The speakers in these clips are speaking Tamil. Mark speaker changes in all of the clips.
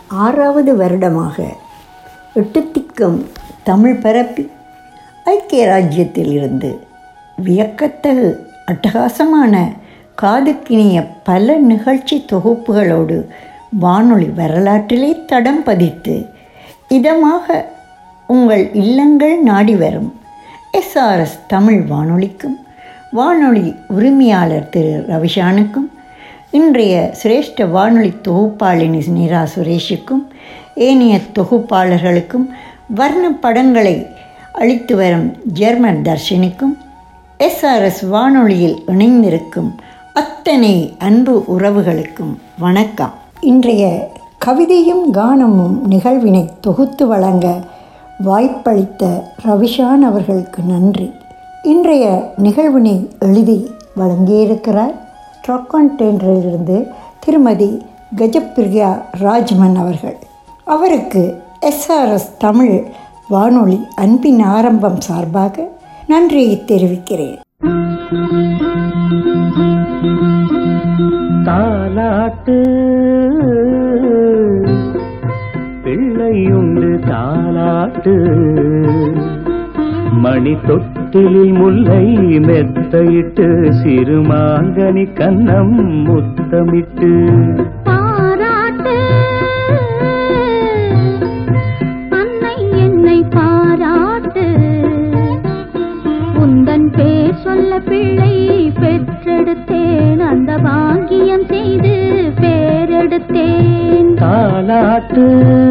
Speaker 1: ஆறாவது வருடமாக எட்டுத்திக்கும் தமிழ் பரப்பி ஐக்கிய ராஜ்யத்தில் இருந்து வியக்கத்தகு அட்டகாசமான காதுக்கினிய பல நிகழ்ச்சி தொகுப்புகளோடு வானொலி வரலாற்றிலே தடம் பதித்து இதமாக உங்கள் இல்லங்கள் நாடி வரும் எஸ்ஆர்எஸ் தமிழ் வானொலிக்கும் வானொலி உரிமையாளர் திரு ரவிஷானுக்கும் இன்றைய சிரேஷ்ட வானொலி தொகுப்பாளினி நீரா சுரேஷுக்கும் ஏனைய தொகுப்பாளர்களுக்கும் வர்ண படங்களை அளித்து வரும் ஜெர்மன் தர்ஷினிக்கும் எஸ்ஆர்எஸ் வானொலியில் இணைந்திருக்கும் அத்தனை அன்பு உறவுகளுக்கும் வணக்கம் இன்றைய கவிதையும் கானமும் நிகழ்வினை தொகுத்து வழங்க வாய்ப்பளித்த ரவிஷான் அவர்களுக்கு நன்றி இன்றைய நிகழ்வினை எழுதி வழங்கியிருக்கிறார் ட்ரொக்கன்டென்றிலிருந்து திருமதி கஜப்பிரியா ராஜ்மன் அவர்கள் அவருக்கு எஸ்ஆர்எஸ் தமிழ் வானொலி அன்பின் ஆரம்பம் சார்பாக நன்றியை தெரிவிக்கிறேன்
Speaker 2: தாலாட்டு பிள்ளையுண்டு தாலாட்டு மணி தொட்டிலில் முல்லை மெத்தையிட்டு சிறுமாங்கனி கன்னம் முத்தமிட்டு
Speaker 3: பாராட்டு அன்னை என்னை பாராட்டு உந்தன் பேர் சொல்ல பிள்ளை பெற்றெடுத்தேன் அந்த பாக்கியம் செய்து பேரெடுத்தேன்
Speaker 2: தாலாட்டு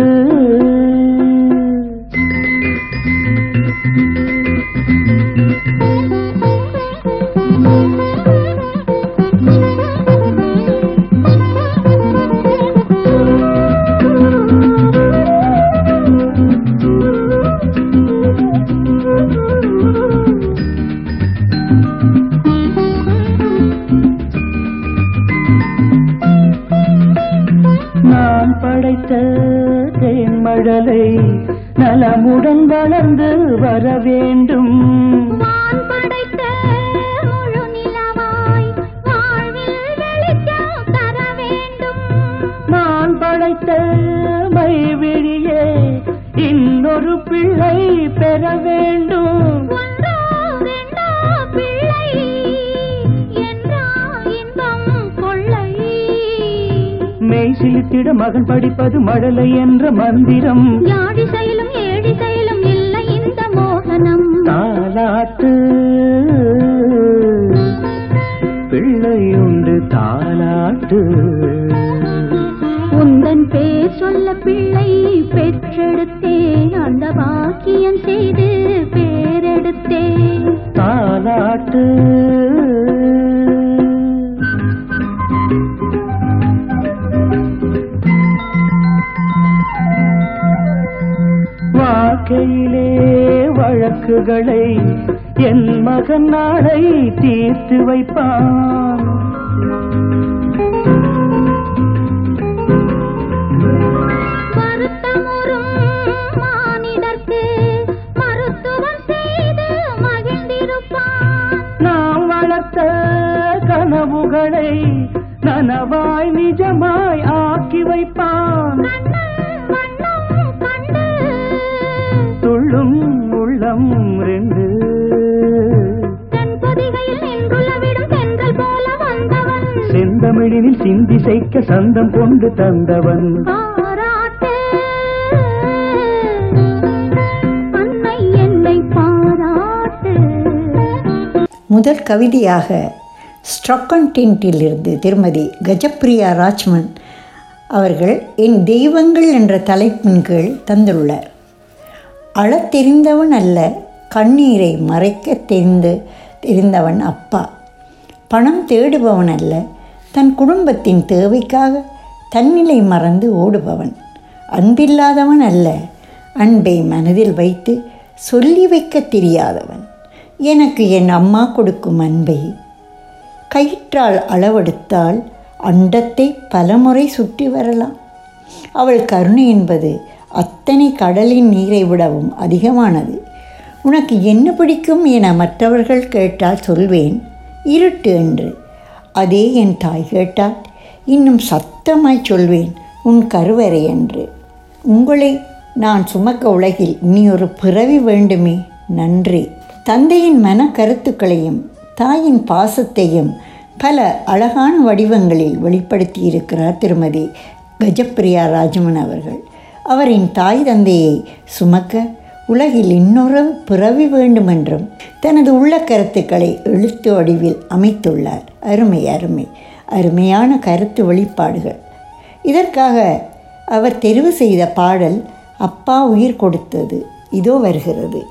Speaker 2: நான் படைத்த தேன்மழலை நலமுடன் வளர்ந்து வர வேண்டும்
Speaker 3: வான் படைத்த முழு நிலவாய் வாழ்வில் வெளிச்சம் தர வேண்டும்
Speaker 2: நான் படைத்த மைவிழியே இன்னொரு பிள்ளை பெற வேண்டும்
Speaker 3: ஒன்றோ ரெண்டோ பிள்ளை என்றால் இன்பம் கொள்ளை
Speaker 2: மெய் சிலித்திட மகன் படிப்பது மழலை என்ற மந்திரம்
Speaker 3: யாழி செயலும் ஏழி செயலும் இல்லை இந்த மோகனம்
Speaker 2: தாலாட்டு பிள்ளையுண்டு தாலாட்டு
Speaker 3: உந்தன் பேர் சொல்ல பிள்ளை பெற்றெடுத்தேன் அந்த பாக்கியம் செய்து பேரெடுத்தேன்
Speaker 2: தாலாட்டு வாழ்க்கையிலே வழக்குகளை என் மகன் நாளை தீர்த்து வைப்பான்
Speaker 3: வருத்தமுறும் மானிடர்க்கு மருத்துவம் செய்து மகிழ்ந்திருப்பான்
Speaker 2: நாம் வளர்த்த கனவுகளை நனவாய் நிஜமாய் ஆக்கி வைப்பான்
Speaker 3: கண்ணன் வண்ணம் கண்டு
Speaker 2: துள்ளும் உள்ளம் ரெண்டு
Speaker 3: தென்பொதிகையில் நின்றுலவிடும் தென்றல் போல வந்தவன்
Speaker 2: செந்தமிழினில் சிந்தி செய்க்க சந்தம் கொண்டு தந்தவன்
Speaker 3: பாராட்டு அன்னை என்னை பாராட்டு
Speaker 1: முதல் கவிதையாக ஸ்ட்ரக்கன்டின்ட்டிலிருந்து திருமதி கஜப்பிரியா ராஜ்மன் அவர்கள் என் தெய்வங்கள் என்ற தலைப்பின் கீழ் தந்துள்ளார் அழத் தெரிந்தவன் அல்ல கண்ணீரை மறைக்க தெரிந்து தெரிந்தவன் அப்பா பணம் தேடுபவன் அல்ல தன் குடும்பத்தின் தேவைக்காக தன்னிலை மறந்து ஓடுபவன் அன்பில்லாதவன் அல்ல அன்பை மனதில் வைத்து சொல்லி வைக்க தெரியாதவன் எனக்கு என் அம்மா கொடுக்கும் அன்பை கயிற்றால் அளவெடுத்தால் அண்டத்தை பலமுறை சுற்றி வரலாம் அவள் கருணை என்பது அத்தனை கடலின் நீரை விடவும் அதிகமானது உனக்கு என்ன பிடிக்கும் என மற்றவர்கள் கேட்டால் சொல்வேன் இருட்டு என்று அதே என் தாய் கேட்டால் இன்னும் சத்தமாய் சொல்வேன் உன் கருவறை என்று உங்களை நான் சுமக்க உலகில் நீ ஒரு பிறவி வேண்டுமே நன்றி தந்தையின் மன கருத்துக்களையும் தாயின் பாசத்தையும் பல அழகான வடிவங்களில் வெளிப்படுத்தியிருக்கிறார் திருமதி கஜப்பிரியா ராஜமன் அவர்கள் அவரின் தாய் தந்தையை சுமக்க உலகில் இன்னொரு பிறவி வேண்டுமென்றும் தனது உள்ள கருத்துக்களை எழுத்து வடிவில் அமைத்துள்ளார் அருமை அருமை அருமையான கருத்து வெளிப்பாடுகள் இதற்காக அவர் தெரிவு செய்த பாடல் அப்பா உயிர் கொடுத்தது இதோ வருகிறது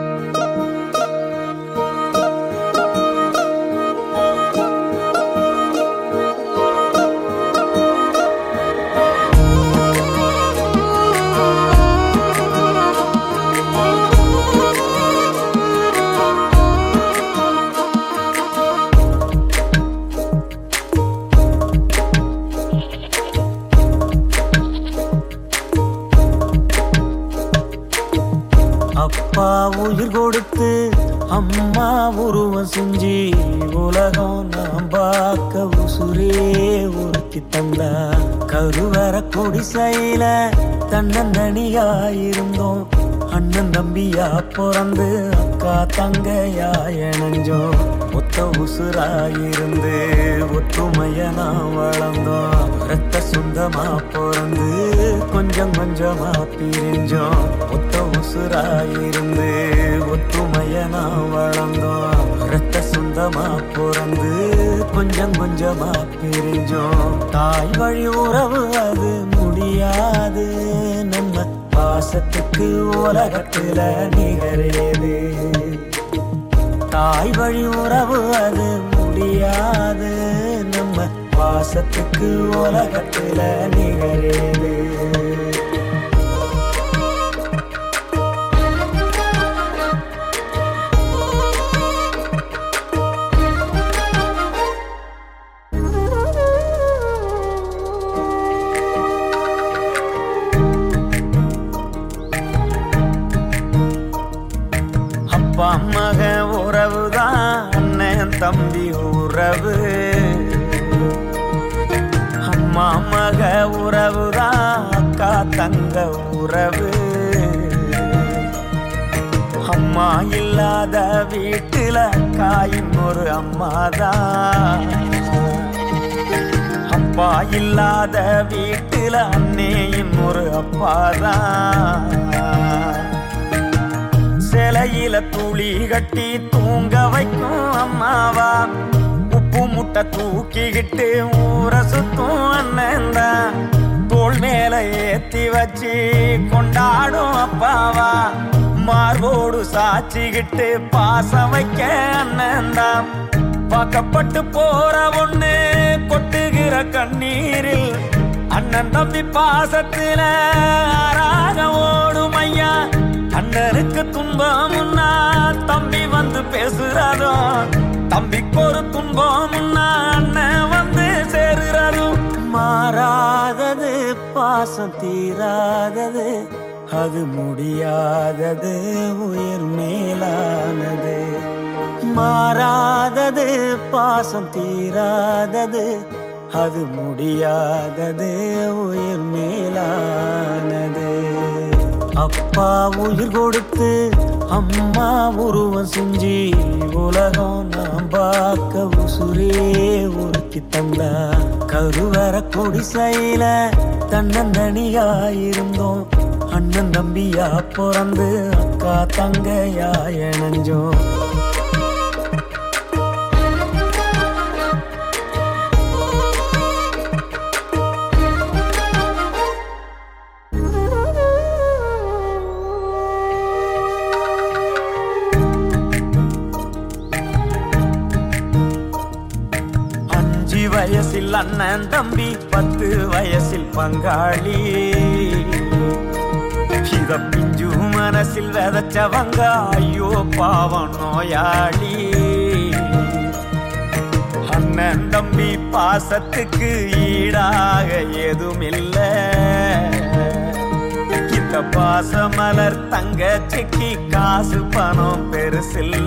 Speaker 4: அப்பா உயிர் கொடுத்து அம்மா உருவம் செஞ்சு உலகம் நாம் பார்க்க உசுரே உருக்கி தந்தா கருவற குடிசையில தன்னந்தனியாயிருந்தோம் அண்ணன் தம்பியா பிறந்து அக்கா தங்கையா இணைஞ்சோம் ஒத்த உசுராயிருந்து ஒற்றுமைய நாம் வளர்ந்தோம் ரத்த சொந்தமா பிறந்து கொஞ்சம் கொஞ்சமா பிரிஞ்சோம் ஒத்த உசுராயிருந்து ஒற்றுமைய நாம் வளர்ந்தோம் ரத்த சொந்தமா பிறந்து கொஞ்சம் கொஞ்சமா பிரிஞ்சோம் தாய் வழி உறவு அது முடியாது நம்ம பாசத்துக்கு உலகத்துல நிகரேது தாய் வழி உறவு அது முடியாது நம்ம பாசத்துக்கு உலகத்துல நிகரேது அப்பா மக உறவுதான் அண்ணன் தம்பி உறவு அம்மா மக உறவுதான் அக்கா தங்க உறவு அம்மா இல்லாத வீட்டுல அக்காயின் ஒரு அம்மாதான் அப்பா இல்லாத வீட்டுல அண்ணேயின் ஒரு அப்பாதான் சிலையில துளி கட்டி தூங்க வைக்கும் அம்மாவா உப்பு முட்டை தூக்கிக்கிட்டு ஊற சுத்தும் அண்ணன் தான் தோள் மேல ஏத்தி வச்சு கொண்டாடும் அப்பாவா மார்போடு சாச்சிக்கிட்டு பாசம் வைக்க அண்ணன் தான் பார்க்கப்பட்டு போற ஒண்ணு கொட்டுகிற கண்ணீரில் அண்ணன் தம்பி பாசத்துல ஆறாக ஓடும் ஐயா அண்ணனுக்கு துன்பம்னா தம்பி வந்து பேசுறதோ தம்பிக்கு ஒரு துன்பம்னா அண்ணன் வந்து சேருறதோ மாறாதது பாசம் தீராதது அது முடியாதது உயிர் மேலானது மாறாதது பாசம் தீராதது அது முடியாதது உயிர் மேலானது அப்பா உயிர் கொடுத்து அம்மா உருவம் செஞ்சு உலகம் நாம் பார்க்க உசுரே உருக்கி தந்தா கருவற குடிசையில தன்னந்தனியாயிருந்தோம் அண்ணன் தம்பியா பிறந்து அக்கா தங்கையா இணைஞ்சோம் அஞ்சு வயசில் அண்ணன் தம்பி பத்து வயசில் பங்காளி இத பிஞ்சு மனசில் விதைச்சவங்க ஐயோ பாவம் நோயாளி அண்ணன் தம்பி பாசத்துக்கு ஈடாக எதுவுமில்ல இந்த பாசமலர் தங்கச்சிக்கு காசு பணம் பெருசில்ல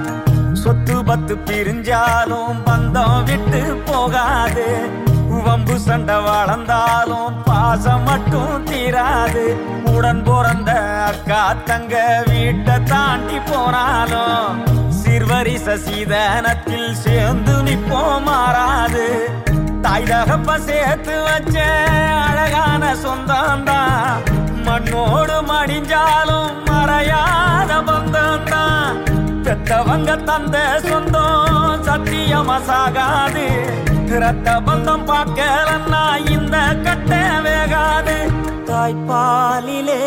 Speaker 4: சொத்து பத்து பிரிஞ்சாலும் பந்தம் விட்டு போகாது வம்பு சண்டை வளர்ந்தாலும் பாசம் மட்டும் தீராது உடன் பிறந்த அக்கா தங்க வீட்டை தாண்டி போனாலும் சிறுவரிச சீதனத்தில் சேர்ந்து நிப்போம் மாறாது தாய் தகப்ப சேர்த்து வச்ச அழகான சொந்தம்தான் மண்ணோடு மடிஞ்சாலும் மறையாத பந்தம்தான் பெத்தவங்க தந்த சொந்தம் சத்தியமா சாகாது ரத்த பந்தம் பார்க்கலன்னா இந்த கட்ட வேகாது தாய்ப்பாலிலே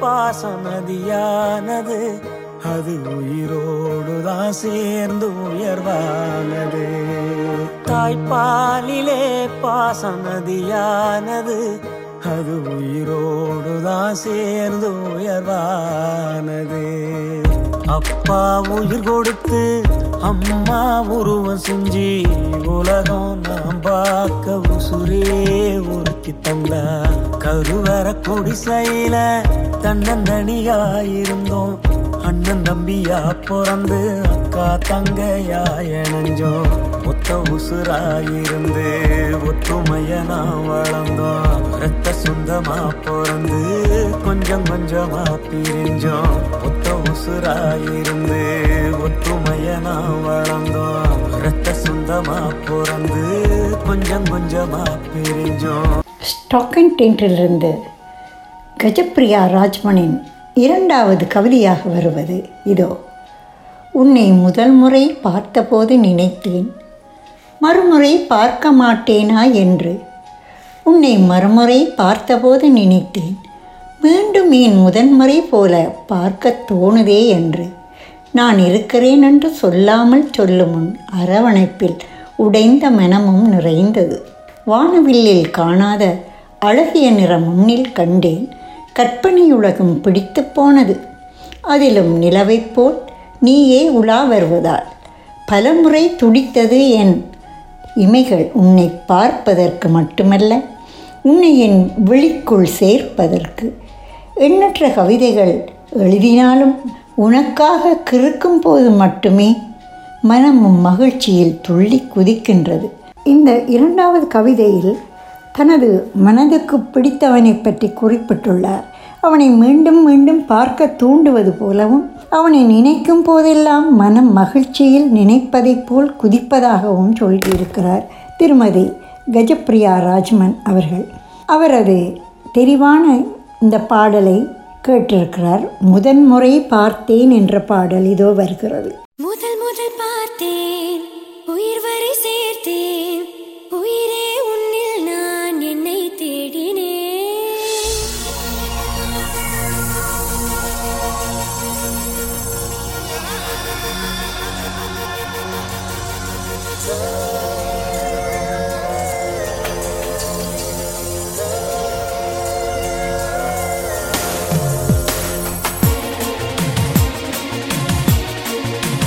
Speaker 4: பாசமதியானது அது உயிரோடுதான் சேர்ந்து உயர்வானது தாய்ப்பாலிலே பாசமதியானது அது உயிரோடுதான் சேர்ந்து உயர்வானது அப்பா உயிர் கொடுத்து அம்மா உருவம் செஞ்சு உலகம் நாம் பார்க்க உசுரே உருக்கி தந்தா கருவற குடிசையில தன்னந்தனியா இருந்தோம் அண்ணன் தம்பியா பிறந்து அக்கா தங்கையா இணைஞ்சோம் ஒத்த உசுராயிருந்து ஒத்துமைய நாம் வளர்ந்தோம் ரத்த சொந்தமா பிறந்து கொஞ்சம் கொஞ்சமா பிரிஞ்சோம் ஒத்த உசுராயிருந்து ஒத்துமைய நாம் வளர்ந்தோம் ரத்த சொந்தமா பிறந்து கொஞ்சம் கொஞ்சமா பிரிஞ்சோம்
Speaker 1: ஸ்டாக்கன் டென்ட்டிலிருந்து கஜப்பிரியா ராஜ்மனின் இரண்டாவது கவிதையாக வருவது இதோ உன்னை முதல் முறை பார்த்தபோது நினைத்தேன் மறுமுறை பார்க்க மாட்டேனா என்று உன்னை மறுமுறை பார்த்தபோது நினைத்தேன் மீண்டும் என் முதன்முறை போல பார்க்க தோணுதே என்று நான் இருக்கிறேன் என்று சொல்லாமல் சொல்லும் முன் அரவணைப்பில் உடைந்த மனமும் நிறைந்தது வானவில்லில் காணாத அழகிய நிறம் முன்னில் கண்டேன் கற்பனையுலகம் பிடித்து போனது அதிலும் நிலவைப் போல் நீயே உலா வருவதால் பலமுறை துடித்தது என் இமைகள் உன்னை பார்ப்பதற்கு மட்டுமல்ல உன்னை என் விழிக்குள் சேர்ப்பதற்கு எண்ணற்ற கவிதைகள் எழுதினாலும் உனக்காக கிறுக்கும் போது மட்டுமே மனமும் மகிழ்ச்சியில் துள்ளி குதிக்கின்றது இந்த இரண்டாவது கவிதையில் தனது மனதுக்கு பிடித்தவனை பற்றி குறிப்பிட்டுள்ளார் அவனை மீண்டும் மீண்டும் பார்க்க தூண்டுவது போலவும் அவனை நினைக்கும் போதெல்லாம் மனம் மகிழ்ச்சியில் நினைப்பதைப் போல் குதிப்பதாகவும் சொல்லியிருக்கிறார் திருமதி கஜப்பிரியா ராஜ்மன் அவர்கள் அவரது தெரிவான இந்த பாடலை கேட்டிருக்கிறார் முதன்முறை பார்த்தேன் என்ற பாடல் இதோ வருகிறது
Speaker 5: முதல் முதல் பார்த்தேன் உயிர் வரை சேர்த்தேன் உயிரே உன்னில் நான் என்னை தேடினேன்
Speaker 4: ஆ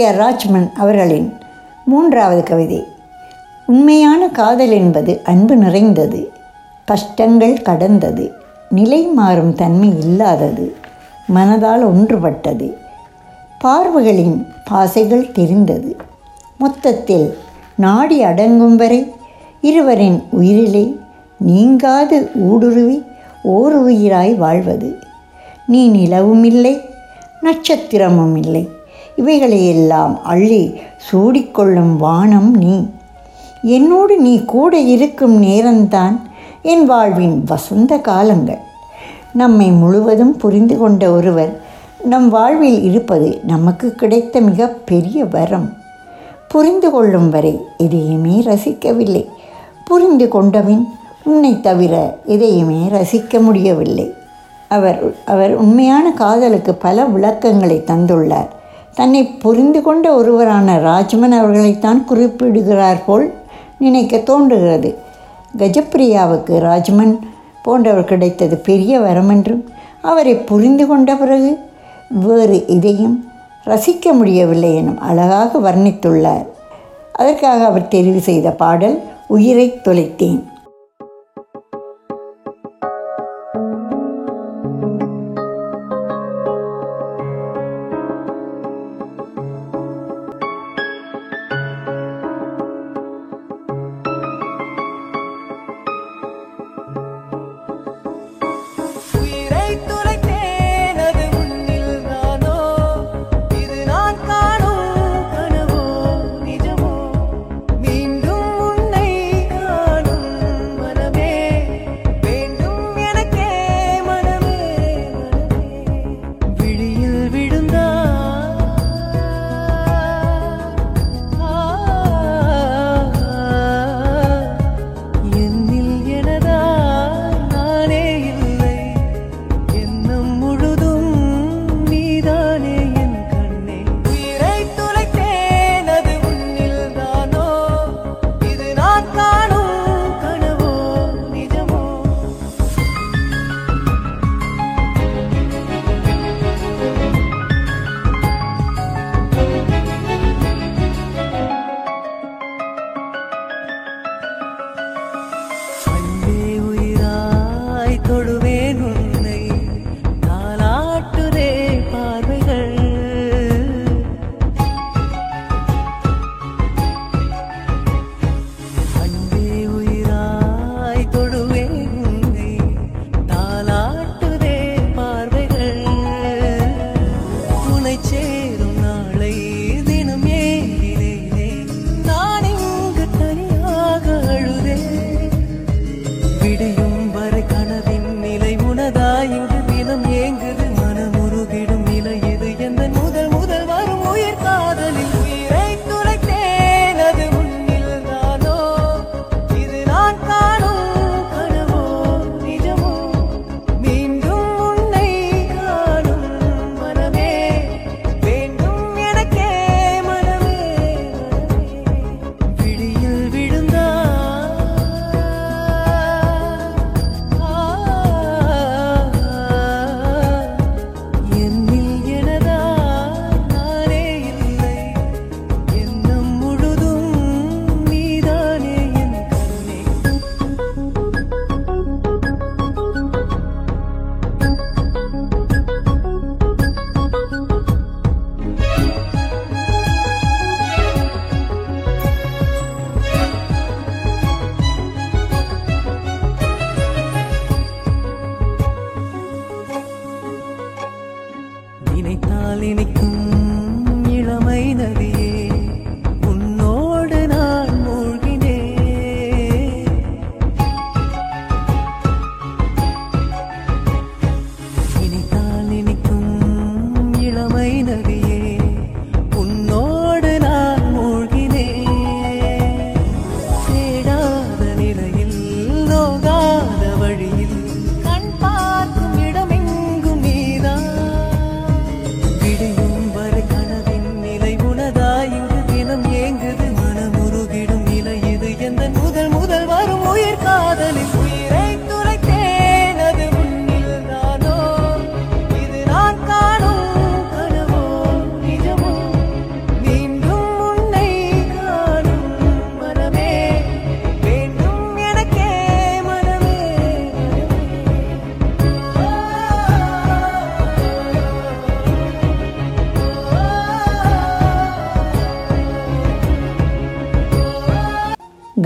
Speaker 1: ஆர் ராஜ்மன் அவர்களின் மூன்றாவது கவிதை உண்மையான காதல் என்பது அன்பு நிறைந்தது கஷ்டங்கள் கடந்தது நிலை மாறும் தன்மை இல்லாதது மனதால் ஒன்றுபட்டது பார்வைகளின் பாசைகள் தெரிந்தது மொத்தத்தில் நாடி அடங்கும் வரை இருவரின் உயிரிலே நீங்காது ஊடுருவி ஓர் உயிராய் வாழ்வது நீ நிலவும் இல்லை நட்சத்திரமும் இல்லை இவைகளையெல்லாம் அள்ளி சூடிக்கொள்ளும் வானம் நீ என்னோடு நீ கூட இருக்கும் நேரம்தான் என் வாழ்வின் வசந்த காலங்கள் நம்மை முழுவதும் புரிந்து கொண்ட ஒருவர் நம் வாழ்வில் இருப்பது நமக்கு கிடைத்த மிக பெரிய வரம் புரிந்து கொள்ளும் வரை எதையுமே ரசிக்கவில்லை புரிந்து கொண்டபின் உன்னை தவிர எதையுமே ரசிக்க முடியவில்லை அவர் அவர் உண்மையான காதலுக்கு பல விளக்கங்களை தந்துள்ளார் தன்னை புரிந்து கொண்ட ஒருவரான ராஜ்மன் அவர்களைத்தான் குறிப்பிடுகிறார் போல் நினைக்க தோன்றுகிறது கஜப்பிரியாவுக்கு ராஜ்மன் போன்றவர் கிடைத்தது பெரிய வரம் என்றும் அவரை புரிந்து கொண்ட பிறகு வேறு எதையும் ரசிக்க முடியவில்லை எனும் அழகாக வர்ணித்துள்ளார் அதற்காக அவர் தெரிவு செய்த பாடல் உயிரை தொலைத்தேன்
Speaker 6: உயிரை துளைத்தேன் அது உன்னில் நானோ இது நான் காணும் கனவோ நிஜமோ மீண்டும் உன்னை காணும்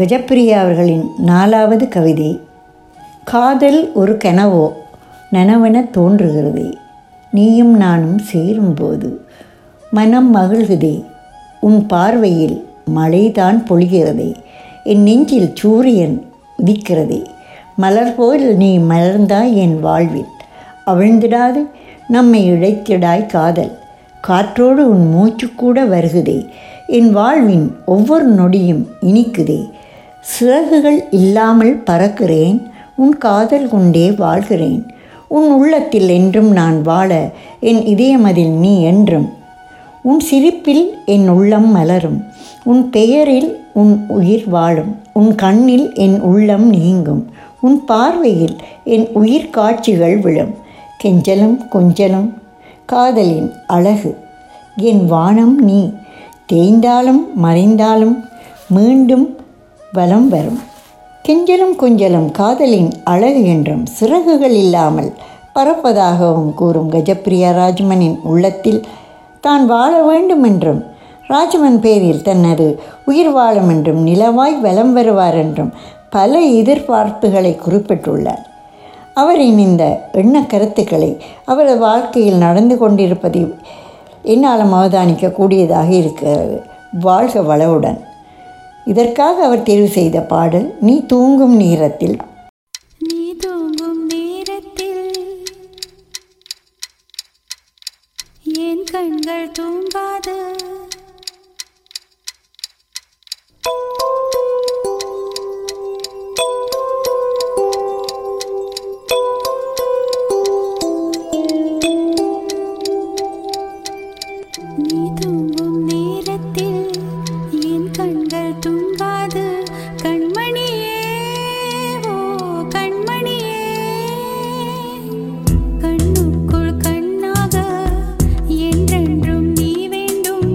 Speaker 1: கஜப்பிரியா அவர்களின் நாலாவது கவிதை காதல் ஒரு கனவோ நனவென தோன்றுகிறதே நீயும் நானும் சேரும்போது மனம் மகிழ்குதே உன் பார்வையில் மழைதான் பொழிகிறதே என் நெஞ்சில் சூரியன் உதிக்கிறதே மலர் போல் நீ மலர்ந்தாய் என் வாழ்வில் அவிழ்ந்திடாது நம்மை இழைத்திடாய் காதல் காற்றோடு உன் மூச்சு கூட வருகுதே என் வாழ்வின் ஒவ்வொரு நொடியும் இனிக்குதே சிறகுகள் இல்லாமல் பறக்கிறேன் உன் காதல் கொண்டே வாழ்கிறேன் உன் உள்ளத்தில் என்றும் நான் வாழ என் இதயமதில் நீ என்றும் உன் சிரிப்பில் என் உள்ளம் மலரும் உன் பெயரில் உன் உயிர் வாழும் உன் கண்ணில் என் உள்ளம் நீங்கும் உன் பார்வையில் என் உயிர் காட்சிகள் விழும் கெஞ்சலும் கொஞ்சலும் காதலின் அழகு என் வானம் நீ தேய்ந்தாலும் மறைந்தாலும் மீண்டும் வலம் வரும் கெஞ்சலும் கொஞ்சலும் காதலின் அழகு என்றும் சிறகுகள் இல்லாமல் பறப்பதாகவும் கூறும் கஜப்பிரியா ராஜ்மனின் உள்ளத்தில் தான் வாழ வேண்டும் என்றும் ராஜமன் பேரில் தனது உயிர் வாழும் என்றும் நிலவாய் வலம் வருவார் என்றும் பல எதிர்பார்ப்புகளை குறிப்பிட்டுள்ளார் அவரின் இந்த எண்ண கருத்துக்களை அவரது வாழ்க்கையில் நடந்து கொண்டிருப்பதை என்னால் அவதானிக்கக்கூடியதாக இருக்கிறது வாழ்க வளவுடன் இதற்காக அவர் தேர்வு செய்த பாடல் நீ தூங்கும் நேரத்தில்
Speaker 5: நீ தூங்கும் நேரத்தில் என் கண்கள் தூங்காது நீ தூங்கும் நேரத்தில் என் கண்கள் தூங்காது கண்மணியே ஓ கண்மணியே கண்ணுக்குள் கண்ணாக என்றென்றும் நீ வேண்டும்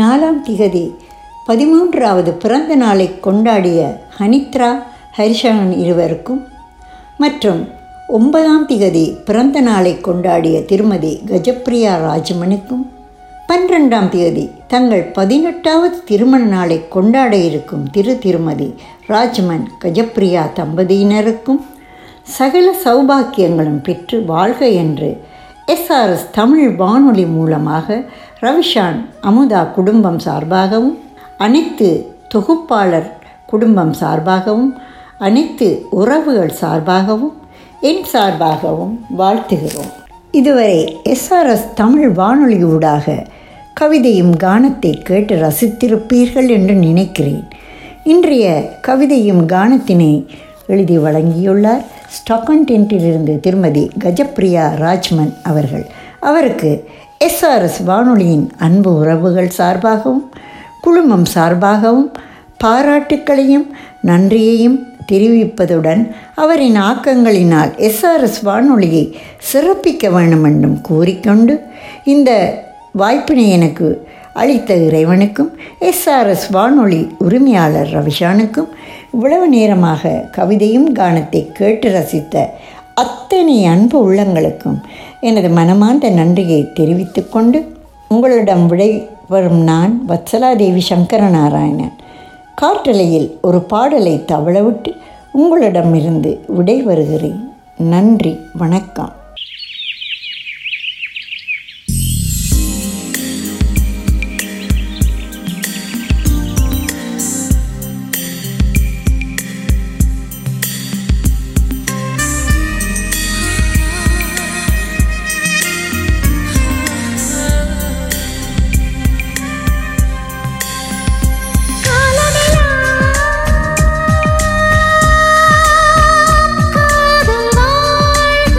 Speaker 1: பதினாலாம் திகதி பதிமூன்றாவது பிறந்த நாளை கொண்டாடிய ஹனித்ரா ஹரிஷான் இருவருக்கும் மற்றும் ஒன்பதாம் திகதி பிறந்த நாளை கொண்டாடிய திருமதி கஜப்பிரியா ராஜமனுக்கும் பன்னிரெண்டாம் தேதி தங்கள் பதினெட்டாவது திருமண நாளை கொண்டாட இருக்கும் திரு திருமதி ராஜமன் கஜப்பிரியா தம்பதியினருக்கும் சகல சௌபாக்கியங்களும் பெற்று வாழ்க என்று எஸ்ஆர்எஸ் தமிழ் வானொலி மூலமாக ரவிஷான் அமுதா குடும்பம் சார்பாகவும் அனைத்து தொகுப்பாளர் குடும்பம் சார்பாகவும் அனைத்து உறவுகள் சார்பாகவும் என் சார்பாகவும் வாழ்த்துகிறோம் இதுவரை எஸ்ஆர்எஸ் தமிழ் வானொலி ஊடாக கவிதையும் கானத்தை கேட்டு ரசித்திருப்பீர்கள் என்று நினைக்கிறேன் இன்றைய கவிதையும் கானத்தினை எழுதி வழங்கியுள்ளார் ஸ்டாக்கன்டென்ட்டிலிருந்து திருமதி கஜப்பிரியா ராஜ்மன் அவர்கள் அவருக்கு எஸ்ஆர்எஸ் வானொலியின் அன்பு உறவுகள் சார்பாகவும் குழுமம் சார்பாகவும் பாராட்டுக்களையும் நன்றியையும் தெரிவிப்பதுடன் அவரின் ஆக்கங்களினால் எஸ்ஆர்எஸ் வானொலியை சிறப்பிக்க வேண்டும் என்றும் கூறிக்கொண்டு இந்த வாய்ப்பினை எனக்கு அளித்த இறைவனுக்கும் எஸ்ஆர்எஸ் வானொலி உரிமையாளர் ரவிஷானுக்கும் இவ்வளவு நேரமாக கவிதையும் கானத்தை கேட்டு ரசித்த அத்தனை அன்பு உள்ளங்களுக்கும் எனது மனமார்ந்த நன்றியை தெரிவித்துக்கொண்டு உங்களிடம் விடை வரும் நான் வத்சலாதேவி சங்கரநாராயணன் காற்றலையில் ஒரு பாடலை தவளவிட்டு உங்களிடமிருந்து விடை வருகிறேன் நன்றி வணக்கம்
Speaker 5: காதல் வாழ்க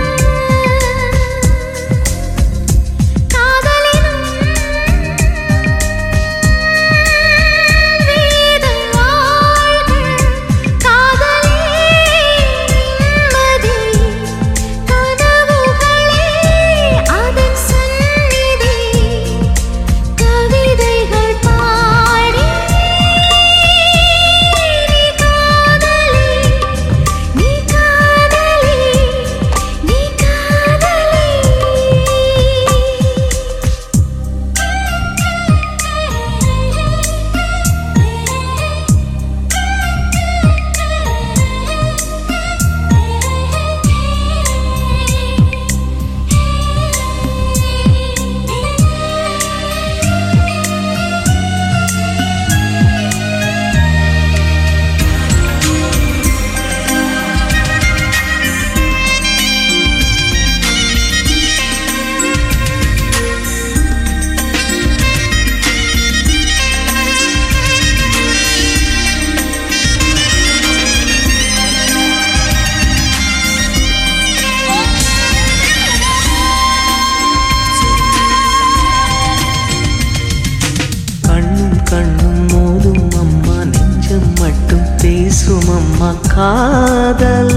Speaker 5: காதலினும் வேதம் வாழ்க காதலே நிம்மதி கனவுகளே அதன் சந்நிதி கவிதைகள் பாடி நீ காதலி நீ காதலி நீ காதலி
Speaker 6: கண்ணும் கண்ணும் மோதும் அம்மா நெஞ்சம் மட்டும் பேசும் அம்மா காதல்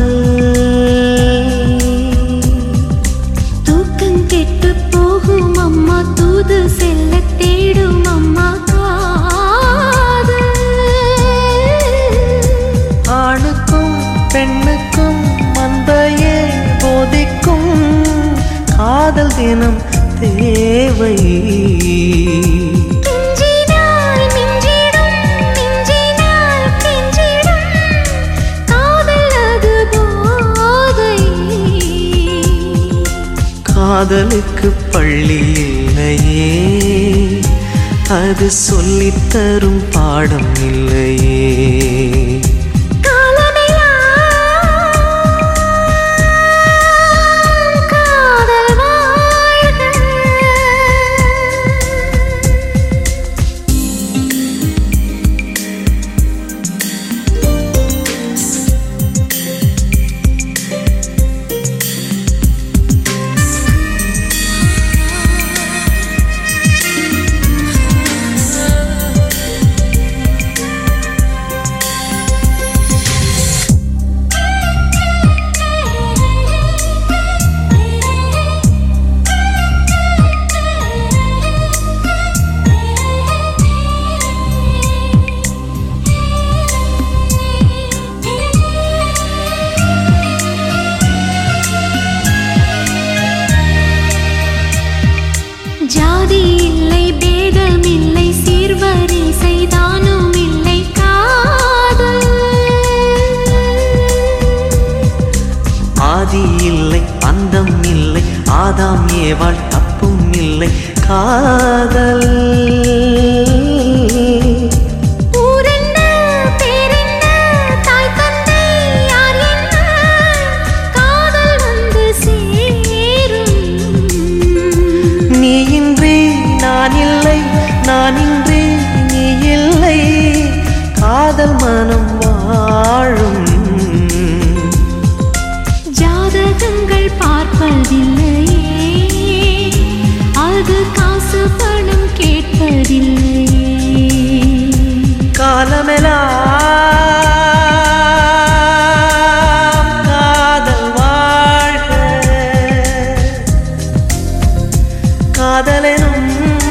Speaker 5: தூக்கம் கெட்டு போகும் அம்மா தூது செல்ல தேடும் அம்மா காதல்
Speaker 6: ஆணுக்கும் பெண்ணுக்கும் மந்தையே போதிக்கும் காதல் தினம் தேவை
Speaker 5: கெஞ்சினால் மிஞ்சிடும் மிஞ்சினால் கெஞ்சிடும் காதல் அது போதை
Speaker 6: காதலுக்கு பள்ளி இல்லையே அது சொல்லித்தரும் பாடம் இல்லையே
Speaker 5: காலமெல்லாம் காதல் வாழ்க
Speaker 6: ஆதி இல்லை அந்தம் இல்லை ஆதாம் ஏவாள் தப்பும் இல்லை காதல்
Speaker 5: ஊரென்ன பேரென்ன தாய் தந்தை யார் என்ன காதல் வந்து சேரும்
Speaker 6: நீ இன்றி நான் இல்லை நான் இன்றி நீ இல்லை காதல் மனம் வாழும்
Speaker 5: ஜாதகங்கள் பார்ப்பதில்லையே அது காசு பணம் கேட்பதில்லையே
Speaker 6: காலமெல்லாம் காதல் வாழ்க காதலெனும்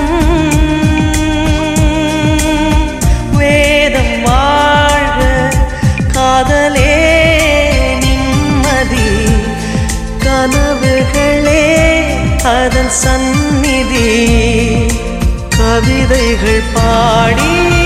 Speaker 6: வேதம் வாழ்க காதலே நிம்மதி கனவுகளே அதன் சந்நிதி கவிதைகள் பாடி